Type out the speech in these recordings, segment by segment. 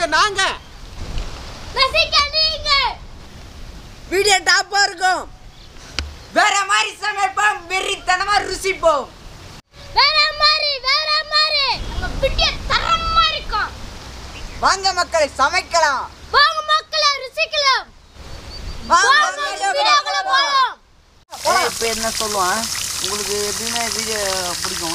ரசிக்க நாங்க ரசிக்க நீங்க வீடியோ டாப்பா இருக்கும் வேற மாதிரி சமைப்போம் வெறித்தனமா ருசிப்போம் வேற மாதிரி வேற மாதிரி நம்ம பிடிய தரமா இருக்கும் வாங்க மக்களை சமைக்கலாம் வாங்க மக்களை ருசிக்கலாம் வாங்க வீடியோக்குள்ள போலாம் இப்போ என்ன சொல்லுவான் உங்களுக்கு எப்படின்னா வீடியோ பிடிக்கும்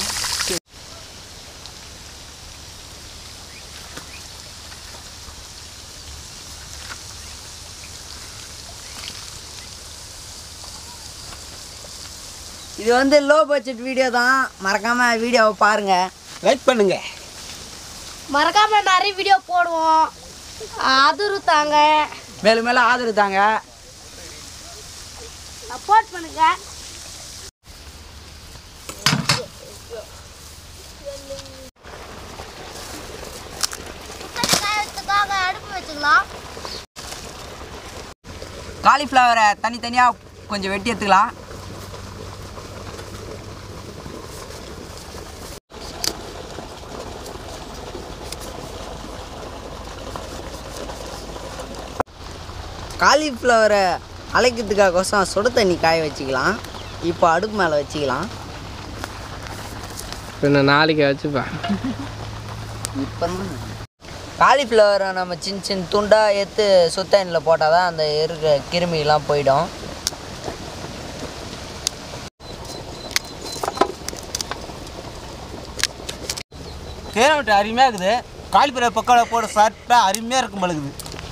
இது வந்து லோ பட்ஜெட் வீடியோ தான் மறக்காம வீடியோவை பாருங்க லைக் பண்ணுங்க மறக்காம நிறைய வீடியோ போடுவோம் அதிரு தாங்க மேலும் மேலும் ஆதரவு தாங்க சப்போர்ட் பண்ணுங்க அடுப்பு வச்சுக்கலாம் காலிஃப்ளவரை தனித்தனியாக கொஞ்சம் வெட்டி எடுத்துக்கலாம் காலிஃப்ளவரை அழைக்கிறதுக்காகோசம் சுடு தண்ணி காய வச்சுக்கலாம் இப்போ அடுப்பு மேலே வச்சுக்கலாம் பின்ன நாளைக்கு வச்சுப்பேன் இப்போ காலிஃப்ளவரை நம்ம சின்ன சின்ன துண்டாக எடுத்து சுத்தண்ணில் போட்டால் தான் அந்த இருக்கிற கிருமிலாம் போயிடும் கேரட் அருமையாக இருக்குது காலிஃப்ளவர் பக்கோடா போட சாப்பிட்டா அருமையாக இருக்கும் பழகுது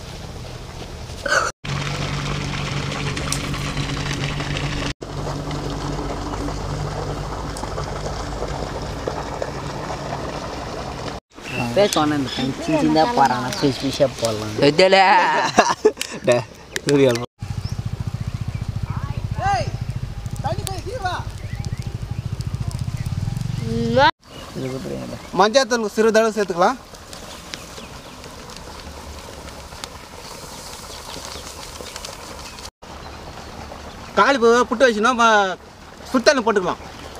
பேச சொன்னேன் சின்ன சின்னதாக போகிறான் பீஸ் பீஸாக போடலாம் மஞ்சாத்தூள் சிறிதளவு சேர்த்துக்கலாம் காலிஃப்ளவர் புட்டு வச்சுனா சுத்தண்ணி போட்டுக்கலாம்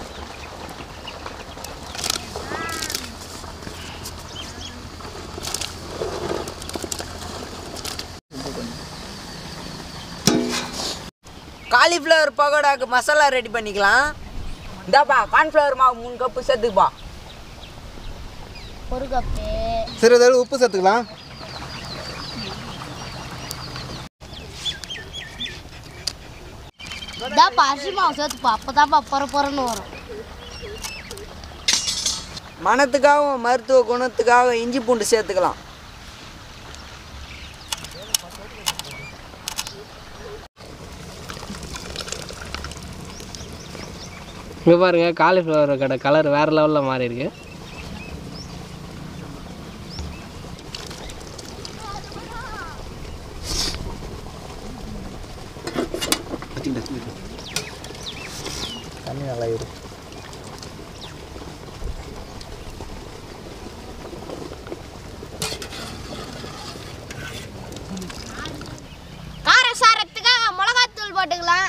காலிஃப்ளவர் பகோடாக்கு மசாலா ரெடி பண்ணிக்கலாம் இந்தாப்பா கார்ன்ஃப்ளவர் மாவு மூணு கப்பு சேர்த்துக்குப்பா ஒரு கப்பு சிறிதளவு உப்பு சேர்த்துக்கலாம் இதாப்பா அரிசி மாவு சேர்த்துப்பா அப்போதாப்பா பொற பொறன்னு வரும் மனத்துக்காகவும் மருத்துவ குணத்துக்காக இஞ்சி பூண்டு சேர்த்துக்கலாம் இங்கே பாருங்க காலிஃப்ளவர் கடை கலர் வேறு லெவலில் மாறி இருக்கு தண்ணி நல்லா இரு கார சாரத்துக்காக மிளகாத்தூள் போட்டுக்கலாம்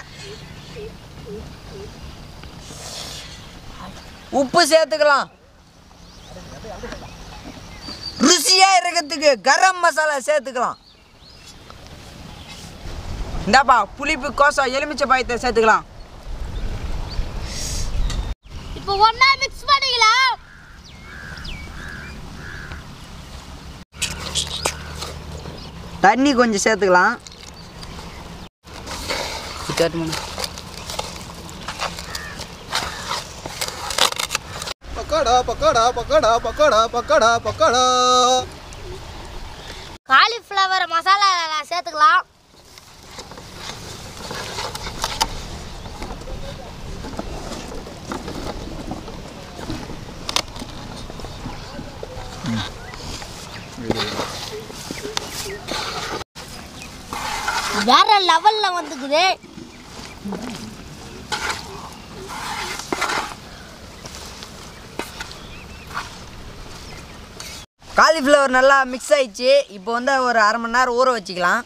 உப்பு சேர்த்துக்கலாம் ருசியா இருக்கிறதுக்கு கரம் மசாலா சேர்த்துக்கலாம் இந்தாப்பா புளிப்பு கோசம் எலுமிச்சை பாயத்தை சேர்த்துக்கலாம் இப்போ ஒண்ணா மிக்ஸ் பண்ணிக்கலாம் தண்ணி கொஞ்சம் சேர்த்துக்கலாம் பக்கோடா பக்கோடா பக்கோடா பக்கோடா பக்கோடா பக்கோடா காலிஃப்ளவர் மசாலா சேர்த்துக்கலாம் வேற லெவல்ல வந்துக்குது காலிஃப்ளவர் நல்லா மிக்ஸ் ஆயிடுச்சு இப்போ வந்து ஒரு அரை மணி நேரம் ஊற வச்சுக்கலாம்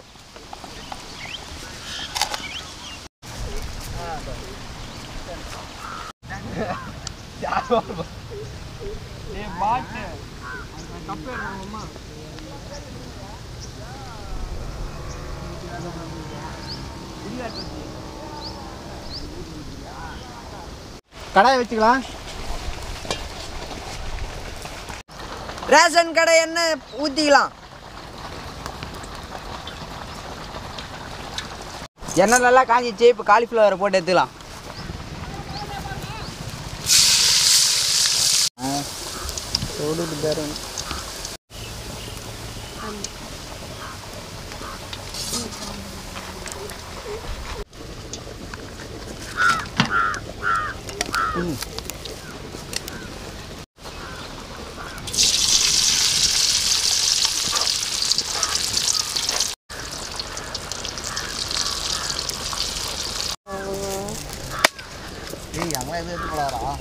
கடாயை வச்சுக்கலாம் ரேஷன் கடை எண்ணெய் ஊற்றிக்கலாம் எண்ணெய் நல்லா காஞ்சிச்சு இப்போ காலிஃப்ளவரை போட்டு எடுத்துக்கலாம் ஏய் அங்கே எதுவும் எடுத்துக்கலாரா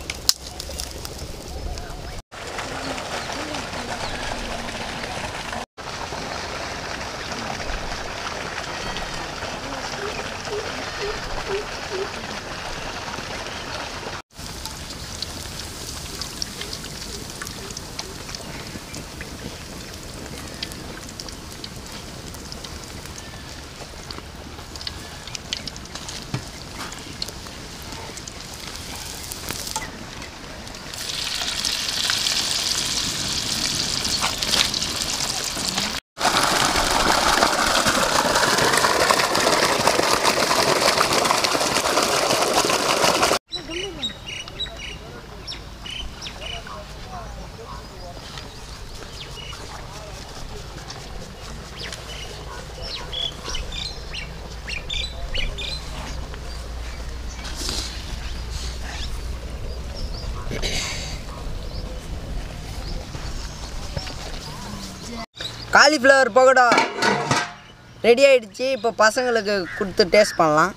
காலிஃப்ளவர் பகோடா ரெடி ஆயிடுச்சு இப்போ பசங்களுக்கு கொடுத்து டேஸ்ட் பண்ணலாம்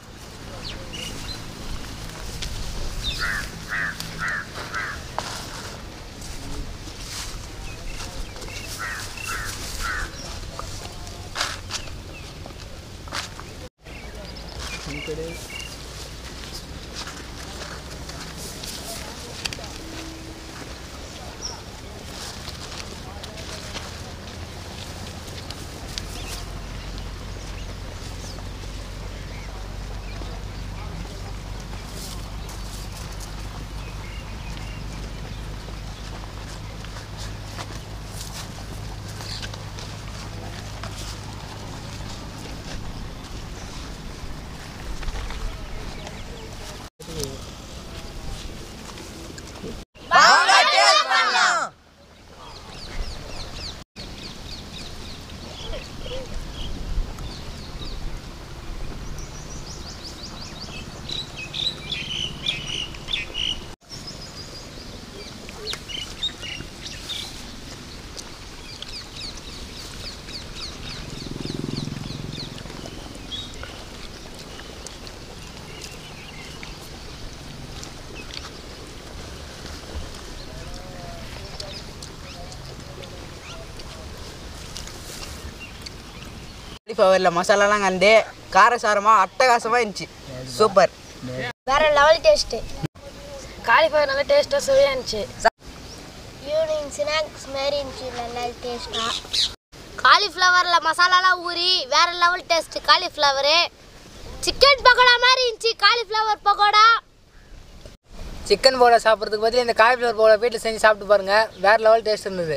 காலிஃப்ளவரில் மசாலாலாம் கண்டு காரசாரமாக அட்டகாசமாக இருந்துச்சு சூப்பர் வேற லெவல் டேஸ்ட்டு காலிஃப்ளவர் நல்லா டேஸ்ட்டாக சுவையாக இருந்துச்சு ஈவினிங் ஸ்நாக்ஸ் மாரி இருந்துச்சு நல்லா டேஸ்ட்டாக காலிஃப்ளவரில் மசாலாலாம் ஊறி வேற level taste cauliflower chicken pakoda மாதிரி இருந்துச்சு காலிஃப்ளவர் பக்கோடா சிக்கன் போட சாப்பிட்றதுக்கு பதில் இந்த காலிஃப்ளவர் போட வீட்டில் செஞ்சு சாப்பிட்டு பாருங்க வேற லெவல் டேஸ்ட் இருந்தது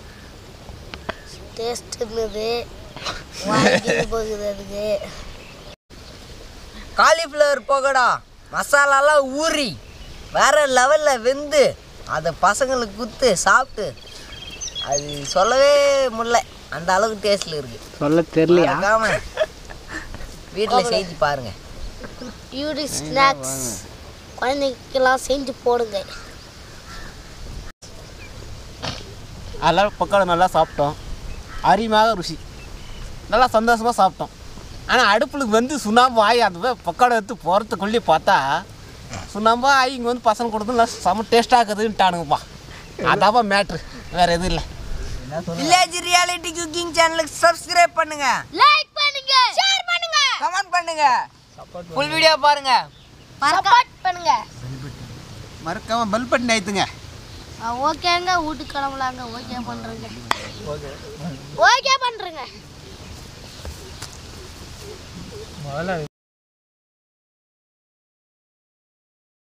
டேஸ்ட் இருந்தது வாங்கி போகுது அதுக்கு காலிஃப்ளவர் பகோடா மசாலாலாம் ஊறி வேற லெவலில் வெந்து அதை பசங்களுக்கு குத்து சாப்பிட்டு அது சொல்லவே முடியல அந்த அளவுக்கு டேஸ்ட்டில் இருக்கு சொல்ல தெரியலையா மறக்காம வீட்டில் செஞ்சு பாருங்க யூரி ஸ்நாக்ஸ் குழந்தைக்கெல்லாம் செஞ்சு போடுங்க அதெல்லாம் பக்கோடா நல்லா சாப்பிட்டோம் அருமையாக ருசி நல்லா சந்தோஷமாக சாப்பிட்டோம் ஆனால் அடுப்பில் வந்து சுண்ணாம்பு ஆகி அந்த பக்கோடா எடுத்து போகிறதுக்குள்ளே பார்த்தா சுண்ணாம்பா ஆகி இங்கே வந்து பசங்க கொடுத்து நல்லா செம டேஸ்ட்டாக இருக்குதுன்ட்டானுங்கப்பா அதாப்பா மேட்ரு வேறு எதுவும் இல்லை வில்லேஜ் ரியாலிட்டி குக்கிங் சேனலுக்கு சப்ஸ்கிரைப் பண்ணுங்க லைக் பண்ணுங்க ஷேர் பண்ணுங்க கமெண்ட் பண்ணுங்க ஃபுல் வீடியோ பாருங்க சப்போர்ட் பண்ணுங்க மறக்காமல் பெல் பட்டன் ஆயிடுத்துங்க ஓகேங்க வீட்டுக்கு கிளம்பலாங்க ஓகே பண்ணுறேங்க ஓகே பண்ணுறேங்க முதல்ல